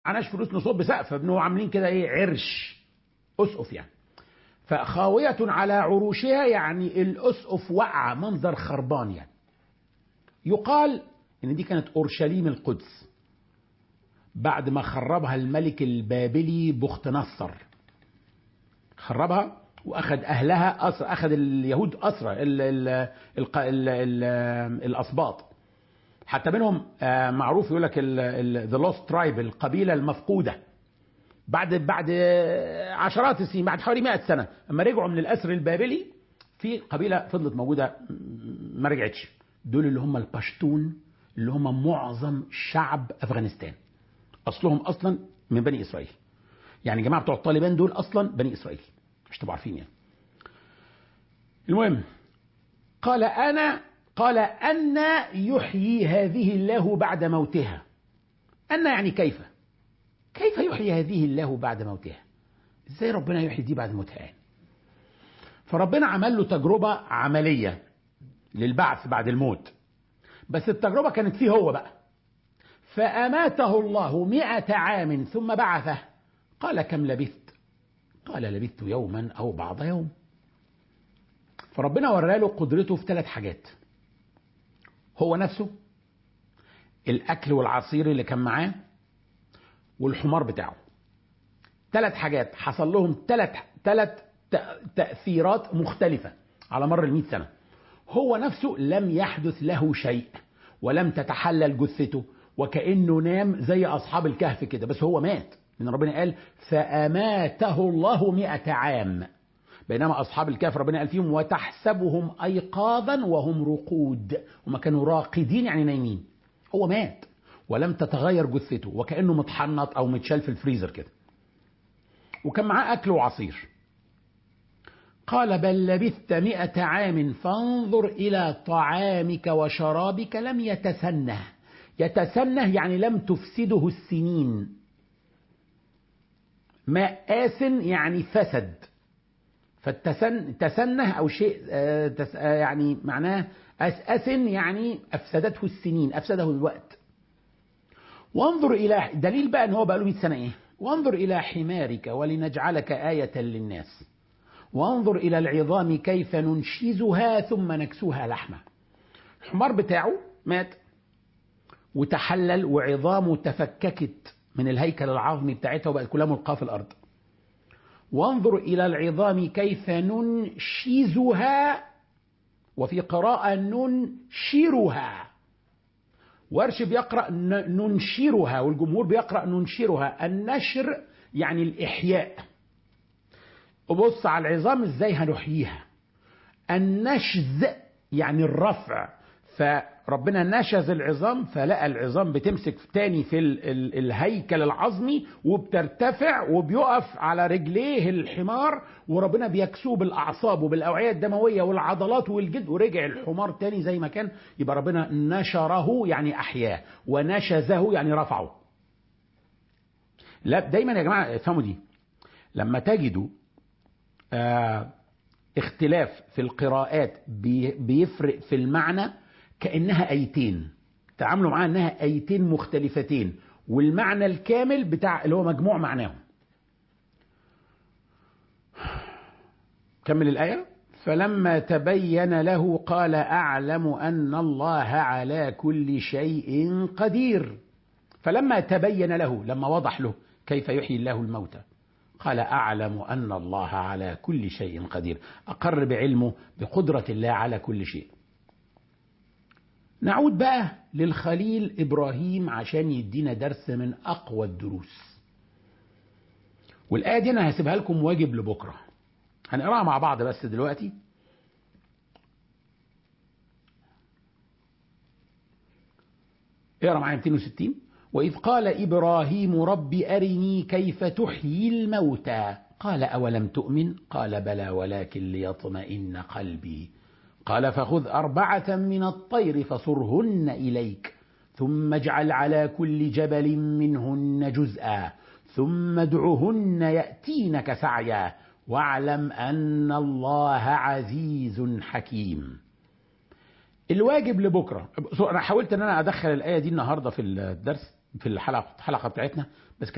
معناش فلوس نصب سقف فبنبقوا عاملين كده ايه عرش اسقف يعني فخاوية على عروشها يعني الاسقف وقع منظر خربان يعني يقال ان دي كانت اورشليم القدس بعد ما خربها الملك البابلي بخت نصر خربها واخذ اهلها اسر اخذ اليهود اسرى ال ال ال ال ال الاسباط حتى منهم معروف يقول لك ذا لوست ترايب القبيله المفقوده بعد بعد عشرات السنين بعد حوالي 100 سنه اما رجعوا من الاسر البابلي في قبيله فضلت موجوده ما رجعتش دول اللي هم البشتون اللي هم معظم شعب افغانستان اصلهم اصلا من بني اسرائيل يعني جماعه بتوع الطالبان دول اصلا بني اسرائيل مش تبقوا عارفين يعني المهم قال انا قال أن يحيي هذه الله بعد موتها أن يعني كيف كيف يحيي هذه الله بعد موتها ازاي ربنا يحيي دي بعد موتها يعني فربنا عمل له تجربة عملية للبعث بعد الموت بس التجربة كانت فيه هو بقى فأماته الله مئة عام ثم بعثه قال كم لبثت قال لبثت يوما أو بعض يوم فربنا وراله قدرته في ثلاث حاجات هو نفسه الاكل والعصير اللي كان معاه والحمار بتاعه ثلاث حاجات حصل لهم ثلاث ثلاث تاثيرات مختلفه على مر ال سنه هو نفسه لم يحدث له شيء ولم تتحلل جثته وكانه نام زي اصحاب الكهف كده بس هو مات من ربنا قال فاماته الله مئة عام بينما أصحاب الكهف ربنا قال فيهم وتحسبهم أيقاظا وهم رقود هم كانوا راقدين يعني نايمين هو مات ولم تتغير جثته وكأنه متحنط أو متشال في الفريزر كده وكان معاه أكل وعصير قال بل لبثت مئة عام فانظر إلى طعامك وشرابك لم يتسنه يتسنه يعني لم تفسده السنين ماء آسن يعني فسد فالتسن تسنه او شيء يعني معناه أسأسن يعني افسدته السنين افسده الوقت وانظر الى دليل بقى ان هو بقى له 100 سنه ايه وانظر الى حمارك ولنجعلك آية للناس وانظر الى العظام كيف ننشزها ثم نكسوها لحمة الحمار بتاعه مات وتحلل وعظامه تفككت من الهيكل العظمي بتاعتها وبقت كلها ملقاه في الارض وانظر إلى العظام كيف ننشزها وفي قراءة ننشرها ورش بيقرأ ننشرها والجمهور بيقرأ ننشرها النشر يعني الإحياء وبص على العظام ازاي هنحييها النشز يعني الرفع فربنا نشز العظام فلقى العظام بتمسك تاني في ال ال الهيكل العظمي وبترتفع وبيقف على رجليه الحمار وربنا بيكسوه بالاعصاب وبالاوعيه الدمويه والعضلات والجلد ورجع الحمار تاني زي ما كان يبقى ربنا نشره يعني احياه ونشزه يعني رفعه لا دايما يا جماعه افهموا دي لما تجدوا آه اختلاف في القراءات بيفرق في المعنى كأنها آيتين تعاملوا معاها أنها آيتين مختلفتين والمعنى الكامل بتاع اللي هو مجموع معناهم كمل الآية فلما تبين له قال أعلم أن الله على كل شيء قدير فلما تبين له لما وضح له كيف يحيي الله الموتى قال أعلم أن الله على كل شيء قدير أقر بعلمه بقدرة الله على كل شيء نعود بقى للخليل إبراهيم عشان يدينا درس من أقوى الدروس والآية دي أنا هسيبها لكم واجب لبكرة هنقراها مع بعض بس دلوقتي اقرا معايا 260 وإذ قال إبراهيم رب أرني كيف تحيي الموتى قال أولم تؤمن قال بلى ولكن ليطمئن قلبي قال فخذ أربعة من الطير فصرهن إليك ثم اجعل على كل جبل منهن جزءا ثم ادعهن يأتينك سعيا واعلم أن الله عزيز حكيم الواجب لبكرة أنا حاولت أن أنا أدخل الآية دي النهاردة في الدرس في الحلقة الحلقة بتاعتنا بس